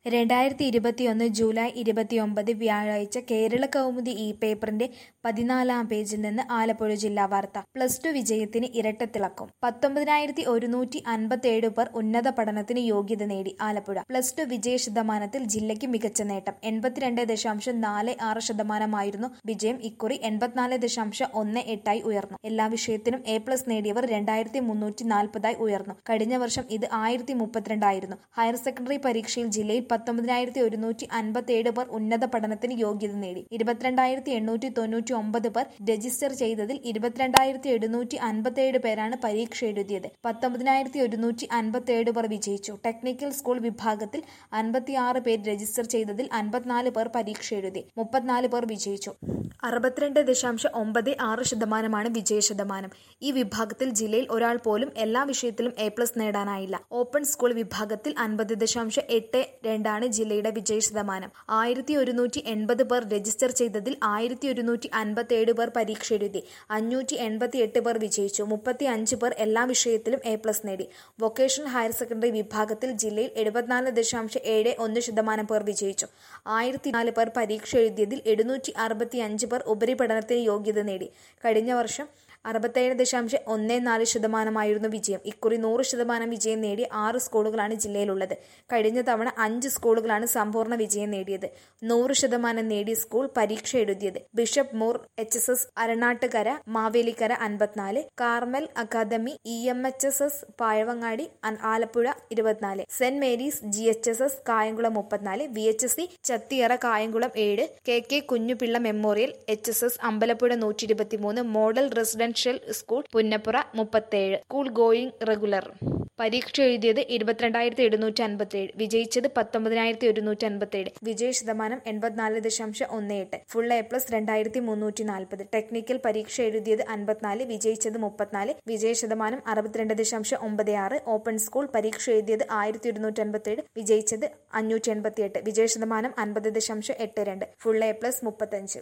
രണ്ടായിരത്തി ഇരുപത്തിയൊന്ന് ജൂലൈ ഇരുപത്തിയൊമ്പത് വ്യാഴാഴ്ച കേരള കൗമുദി ഈ പേപ്പറിന്റെ പതിനാലാം പേജിൽ നിന്ന് ആലപ്പുഴ ജില്ലാ വാർത്ത പ്ലസ് ടു വിജയത്തിന് ഇരട്ടത്തിളക്കം പത്തൊമ്പതിനായിരത്തി ഒരുന്നൂറ്റി അൻപത്തിയേഴ് പേർ ഉന്നത പഠനത്തിന് യോഗ്യത നേടി ആലപ്പുഴ പ്ലസ് ടു വിജയ ശതമാനത്തിൽ ജില്ലയ്ക്ക് മികച്ച നേട്ടം എൺപത്തിരണ്ട് ദശാംശം നാല് ആറ് ശതമാനമായിരുന്നു വിജയം ഇക്കുറി എൺപത്തിനാല് ദശാംശം ഒന്ന് എട്ടായി ഉയർന്നു എല്ലാ വിഷയത്തിനും എ പ്ലസ് നേടിയവർ രണ്ടായിരത്തി മുന്നൂറ്റി നാൽപ്പതായി ഉയർന്നു കഴിഞ്ഞ വർഷം ഇത് ആയിരത്തി മുപ്പത്തിരണ്ടായിരുന്നു ഹയർ സെക്കൻഡറി പരീക്ഷയിൽ ജില്ലയിൽ പത്തൊമ്പതിനായിരത്തി ഒരുന്നൂറ്റി അൻപത്തിയേഴ് പേർ ഉന്നത പഠനത്തിന് യോഗ്യത നേടി ഇരുപത്തിരണ്ടായിരത്തി എണ്ണൂറ്റി തൊണ്ണൂറ്റി ഒമ്പത് പേർ രജിസ്റ്റർ ചെയ്തതിൽ ഇരുപത്തിരണ്ടായിരത്തി എഴുന്നൂറ്റി അൻപത്തിയേഴ് പേരാണ് പരീക്ഷ എഴുതിയത് പത്തൊമ്പതിനായിരത്തി ഒരുന്നൂറ്റി അൻപത്തിയേഴ് പേർ വിജയിച്ചു ടെക്നിക്കൽ സ്കൂൾ വിഭാഗത്തിൽ അൻപത്തിയാറ് പേർ രജിസ്റ്റർ ചെയ്തതിൽ അൻപത്തിനാല് പേർ പരീക്ഷ എഴുതി മുപ്പത്തിനാല് പേർ വിജയിച്ചു അറുപത്തിരണ്ട് ദശാംശം ഒമ്പത് ആറ് ശതമാനമാണ് വിജയ ശതമാനം ഈ വിഭാഗത്തിൽ ജില്ലയിൽ ഒരാൾ പോലും എല്ലാ വിഷയത്തിലും എ പ്ലസ് നേടാനായില്ല ഓപ്പൺ സ്കൂൾ വിഭാഗത്തിൽ അൻപത് ദശാംശം എട്ട് രണ്ടാണ് ജില്ലയുടെ വിജയ ശതമാനം ആയിരത്തി ഒരുന്നൂറ്റി എൺപത് പേർ രജിസ്റ്റർ ചെയ്തതിൽ ആയിരത്തി ഒരുന്നൂറ്റി അൻപത്തി ഏഴ് പേർ പരീക്ഷ എഴുതി അഞ്ഞൂറ്റി എൺപത്തി എട്ട് പേർ വിജയിച്ചു മുപ്പത്തി അഞ്ച് പേർ എല്ലാ വിഷയത്തിലും എ പ്ലസ് നേടി വൊക്കേഷണൽ ഹയർ സെക്കൻഡറി വിഭാഗത്തിൽ ജില്ലയിൽ എഴുപത്തിനാല് ദശാംശം ഏഴ് ഒന്ന് ശതമാനം പേർ വിജയിച്ചു ആയിരത്തി നാല് പേർ പരീക്ഷ എഴുതിയതിൽ എഴുന്നൂറ്റി അറുപത്തി അഞ്ച് പേർ ഉപരിപഠനത്തിന് യോഗ്യത നേടി കഴിഞ്ഞ വർഷം അറുപത്തേഴ് ദശാംശം ഒന്ന് നാല് ശതമാനമായിരുന്നു വിജയം ഇക്കുറി നൂറ് ശതമാനം വിജയം നേടിയ ആറ് സ്കൂളുകളാണ് ജില്ലയിലുള്ളത് കഴിഞ്ഞ തവണ അഞ്ച് സ്കൂളുകളാണ് സമ്പൂർണ്ണ വിജയം നേടിയത് നൂറ് ശതമാനം നേടിയ സ്കൂൾ പരീക്ഷ എഴുതിയത് bishop Moore H S S Aranattukara Mavelikara അൻപത്തിനാല് Carmel academy E M H S S Pazhavangadi Alappuzha ഇരുപത്തിനാല് സെന്റ് Mary's G H S S Kayamkulam മുപ്പത്തിനാല് V H S C Chathiyara Kayamkulam ഏഴ് K K Kunjupilla memorial H S S Ambalappuzha നൂറ്റി ഇരുപത്തിമൂന്ന് മോഡൽ റെസിഡൻഷ്യൽ സ്കൂൾ പുന്നപ്പുറ മുപ്പത്തേഴ് സ്കൂൾ ഗോയിങ് റെഗുലർ പരീക്ഷ എഴുതിയത് ഇരുപത്തിരണ്ടായിരത്തി എഴുന്നൂറ്റി അൻപത്തിയേഴ് വിജയിച്ചത് പത്തൊമ്പതിനായിരത്തി ഒരുന്നൂറ്റി അൻപത്തിയേഴ് വിജയ ശതമാനം എൺപത്തിനാല് ദശാംശം ഒന്ന് എട്ട് ഫുൾ എ പ്ലസ് രണ്ടായിരത്തി മുന്നൂറ്റി നാൽപ്പത് ടെക്നിക്കൽ പരീക്ഷ എഴുതിയത് അൻപത്തിനാല് വിജയിച്ചത് മുപ്പത്തിനാല് വിജയ ശതമാനം അറുപത്തിരണ്ട് ദശാംശം ഒമ്പത് ആറ് ഓപ്പൺ സ്കൂൾ പരീക്ഷ എഴുതിയത് ആയിരത്തി ഒരുന്നൂറ്റി അൻപത്തിയേഴ് വിജയിച്ചത് അഞ്ഞൂറ്റി എൺപത്തിയെട്ട് വിജയ ശതമാനം അൻപത് ദശാംശം എട്ട് രണ്ട് ഫുൾ എ പ്ലസ് മുപ്പത്തഞ്ച്